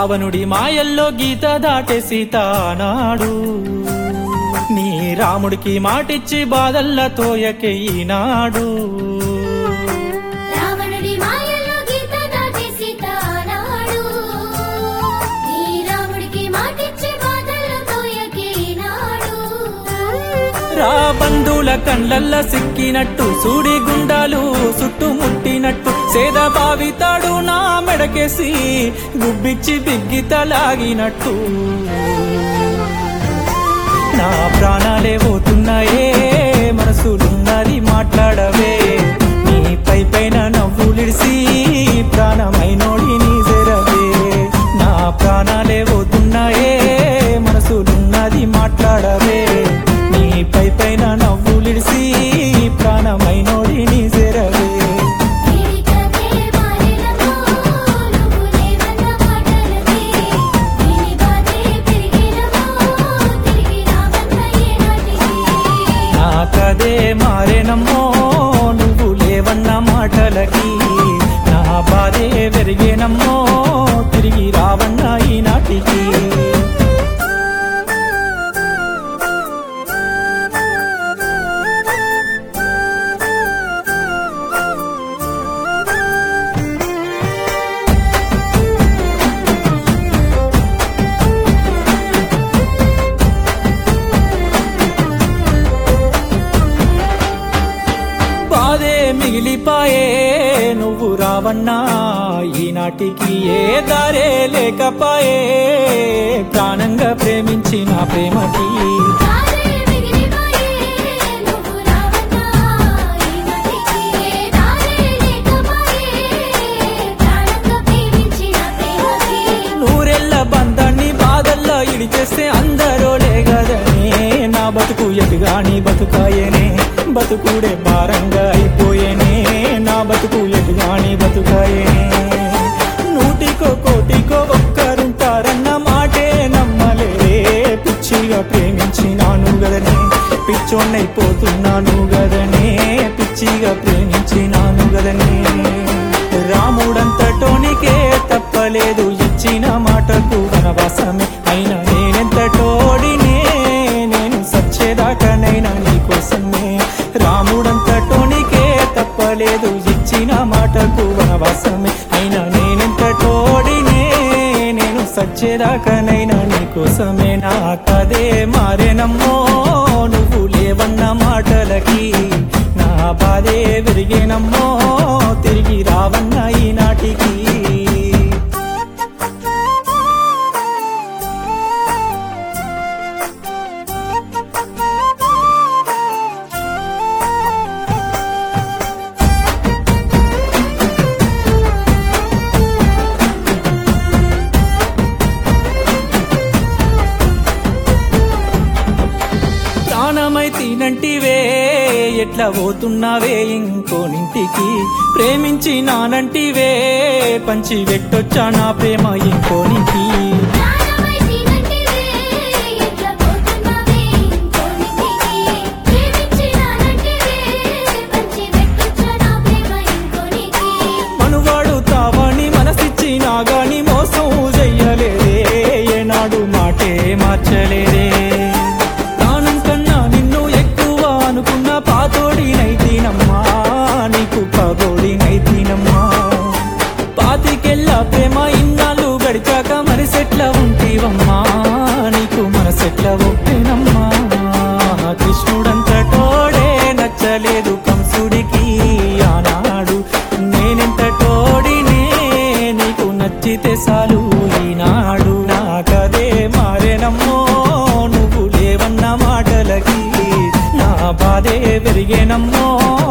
రావణుడి మాయల్లో గీత దాటే సీత నాడు నీ రాముడికి మాటిచ్చి బాధల్ల తోయకే ఈనాడు రావణుడి మాయల్లో గీత దాటి సీత నాడు నీ రాముడికి మాటిచ్చి బాధల్లో తోయకి నాడు రా బంధువుల కండ్లల్ల సిక్కినట్టు సూడి గుండాలు చుట్టుముట్టినట్టు సేద బావితాడు నా మెడకేసి గుబ్బిచ్చి బిగ్గిత లాగినట్టు నా ప్రాణాలే పోతున్నాయే మనసులున్నది మాట్లాడవే నీ పై పైన నవ్వులిడిసి ప్రాణమైనోడి నీ జరవే నా ప్రాణాలే పోతున్నాయే మనసులున్నది మాట్లాడవే నీ పై పైన నవ్వులిడిసి ప్రాణమైనోడి నీ జరవే నీకదే మారినమో నువ్వు లేవన్న మాటలకి నీ బాధే పెరిగినమో తిరిగి రావన్న ఏనాటికి నాకదే మారేనమ్మో నువ్వు లేవన్న మాటలకి నా బాధే పెరిగేనమ్మో తిరిగి రావన్న ఈనాటికి బాధే మిగిలిపాయే నువ్వు రావన్నా ఈనాటికి ఏ దారే లేకపాయే ప్రాణంగా ప్రేమించిన ప్రేమకి దారే మిగిలిపోయే నువ్వు రావన్నా ఈనాటికి దారే లేకపోయే ప్రాణంగా ప్రేమించిన ప్రేమకి నూరెళ్ళ బంధాన్ని బాధల్లో ఇడిచేస్తే అందరూ లేగదనే నా బతుకు ఎటుగాని బతుకాయనే బతుకుడే భారంగా అయిపోయేనే నా బతుకు ఎటుగాని బతుకాయనే నూటికో కోటికో ఒక్కరుంటారన్న మాటే నమ్మలేరే పిచ్చిగా ప్రేమించినాను గదనే పిచ్చోన్నైపోతున్నాను గదనే పిచ్చిగా ప్రేమించినాను గదనే రాముడంతటోనికే తప్పలేదు ఇచ్చిన మాటకు వనవాసమే అయినా నేనెంతటోడినే నేను సచ్చేదాకానైనా నీకోసమే రాముడంతటోనికే తప్పలేదు ఇచ్చిన మాటకు వనవాసమే అయినా నేనెంతటోడినే నేను సచ్చేదాకానైనా నీకోసమే నా కదే మారేనమ్మో నువ్వు లేవన్న మాటలకి నా బాధే విరిగేనమ్మో తిరిగి రావన్న ఈనాటికి ప్రాణమై తినంటివే ఎట్లా పోతున్నావే ఇంకోనింటికి ప్రేమించి నానంటివే పంచి వెట్టొచ్చా నా ప్రేమ ఇంకోనికి ప్రాణమై తినంటివే ఎట్లా పోతున్నావే ఇంకోనింటికి ప్రేమించినానంటివే పంచి వెట్టొచ్చా నా ప్రేమ ఇంకోనికి మనువాడు తావని మనసిచ్చినా గాని మోసం చెయ్యలేదే ఏనాడు మాటే మార్చలేదే ప్రాణం కన్నా నిన్ను ఎక్కువ అనుకున్న పాతోడినైతేనమ్మా నీకు పగోడినైతేనమ్మా పాతికెళ్ళ ప్రేమ ఇన్నాళ్ళు గడిచాక మనసెట్ల ఉంటివమ్మా నీకు మనసెట్ల ఒప్పేనమ్మా కృష్ణుడంతటోడే నచ్చలేదు కంసుడికి ఆనాడు నేనెంత తోడినే నీకు నచ్చితే చాలు ఈనాడు నాకదే మారేనమ్మో నువ్వు లేవన్న మాటలకి నా బాధే పెరిగేనమ్మో